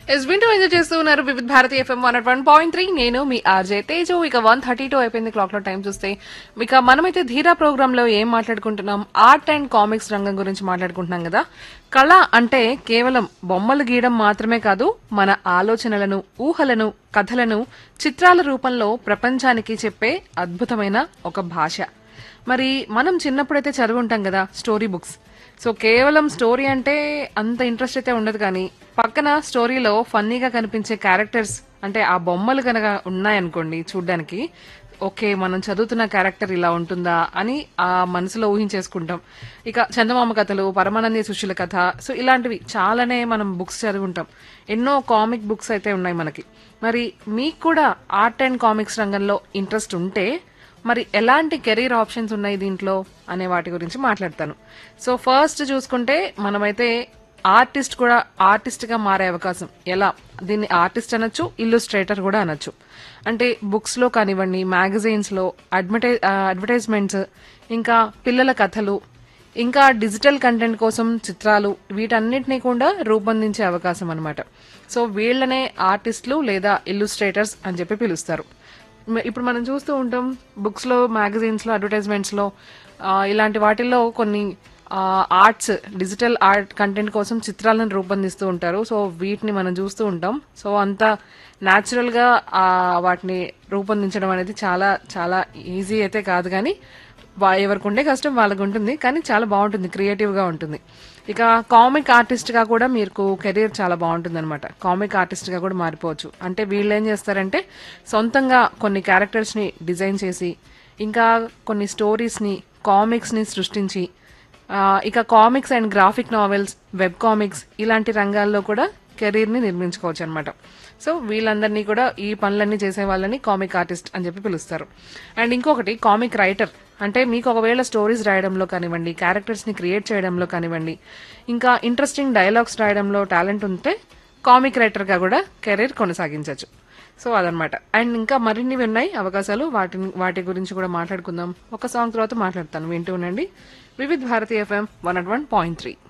yes వింటూ enjoy చేస్తూ ఉన్నారు Vividh Bharati FM one one point three నేను మీ ఆర్జే తేజు ఇక వన్ థర్టీ టూ అయిపోయింది క్లాక్ లో టైం చూస్తే ఇక మనమైతే ధీరా ప్రోగ్రామ్ లో ఏం మాట్లాడుకుంటున్నాం ఆర్ట్ అండ్ కామిక్స్ రంగం గురించి మాట్లాడుకుంటున్నాం కదా కళ అంటే కేవలం బొమ్మలు గీయడం మాత్రమే కాదు మన ఆలోచనలను ఊహలను కథలను చిత్రాల రూపంలో ప్రపంచానికి చెప్పే అద్భుతమైన ఒక భాష మరి మనం చిన్నప్పుడైతే చదివి ఉంటాం కదా స్టోరీ బుక్స్ సో కేవలం స్టోరీ అంటే అంత ఇంట్రెస్ట్ అయితే ఉండదు కానీ పక్కన స్టోరీలో ఫన్నీగా కనిపించే క్యారెక్టర్స్ అంటే ఆ బొమ్మలు కనుక ఉన్నాయనుకోండి చూడ్డానికి ఓకే మనం చదువుతున్న క్యారెక్టర్ ఇలా ఉంటుందా అని ఆ మనసులో ఊహించేసుకుంటాం ఇక చందమామ కథలు పరమానంద సుశీల కథ సో ఇలాంటివి చాలానే మనం బుక్స్ చదివి ఉంటాం ఎన్నో కామిక్ బుక్స్ అయితే ఉన్నాయి మనకి మరి మీకు కూడా ఆర్ట్ అండ్ కామిక్స్ రంగంలో ఇంట్రెస్ట్ ఉంటే మరి ఎలాంటి కెరీర్ ఆప్షన్స్ ఉన్నాయి దీంట్లో అనే వాటి గురించి మాట్లాడతాను సో ఫస్ట్ చూసుకుంటే మనమైతే ఆర్టిస్ట్ కూడా ఆర్టిస్ట్ గా మారే అవకాశం ఎలా దీన్ని ఆర్టిస్ట్ అనొచ్చు ఇల్లుస్ట్రేటర్ కూడా అనొచ్చు అంటే బుక్స్ లో కానివ్వండి మ్యాగజైన్స్ లో అడ్వర్టైజ్ అడ్వర్టైజ్మెంట్స్ ఇంకా పిల్లల కథలు ఇంకా డిజిటల్ కంటెంట్ కోసం చిత్రాలు వీటన్నిటిని కూడా రూపొందించే అవకాశం అనమాట సో వీళ్ళనే ఆర్టిస్టులు లేదా ఇల్లుస్ట్రేటర్స్ అని చెప్పి పిలుస్తారు మ- ఇప్పుడు మనం చూస్తూ ఉంటాం బుక్స్ లో మ్యాగజైన్స్ లో అడ్వర్టైజ్మెంట్స్ లో ఆ, ఇలాంటి వాటిల్లో కొన్ని ఆర్ట్స్ డిజిటల్ ఆర్ట్ కంటెంట్ కోసం చిత్రాలను రూపొందిస్తూ ఉంటారు సో వీటిని మనం చూస్తూ ఉంటాం సో అంత న్యాచురల్ గా ఆ, వాటిని రూపొందించడం అనేది చాలా చాలా ఈజీ అయితే కాదు కానీ వా- ఎవరికి ఉండే కష్టం వాళ్ళకు ఉంటుంది కానీ చాలా బాగుంటుంది క్రియేటివ్ గా ఉంటుంది ఇక కామిక్ ఆర్టిస్ట్ గా కూడా మీకు కెరీర్ చాలా బాగుంటుంది అనమాట కామిక్ ఆర్టిస్ట్ గా కూడా మారిపోవచ్చు అంటే వీళ్ళు ఏం చేస్తారంటే సొంతంగా కొన్ని క్యారెక్టర్స్ ని డిజైన్ చేసి ఇంకా కొన్ని స్టోరీస్ ని కామిక్స్ ని సృష్టించి ఆ, ఇక comics and graphic novels web comics ఇలాంటి రంగాల్లో కూడా కెరీర్ ని నిర్మించుకోవచ్చు అనమాట సో వీళ్ళందరినీ కూడా ఈ పనులన్నీ చేసే వాళ్ళని కామిక్ ఆర్టిస్ట్ అని చెప్పి పిలుస్తారు అండ్ ఇంకొకటి కామిక్ రైటర్ అంటే మీకు ఒకవేళ స్టోరీస్ రాయడంలో కానివ్వండి క్యారెక్టర్స్ ని క్రియేట్ చేయడంలో కానివ్వండి ఇంకా ఇంట్రెస్టింగ్ డైలాగ్స్ రాయడంలో టాలెంట్ ఉంటే కామిక్ రైటర్ గా కూడా కెరీర్ కొనసాగించవచ్చు సో అదనమాట అండ్ ఇంకా మరిన్ని ఉన్నాయి అవకాశాలు వాటిని వాటి గురించి కూడా మాట్లాడుకుందాం ఒక సాంగ్ తర్వాత మాట్లాడతాను వింటూ ఉండండి Vividh Bharati FM one at one point three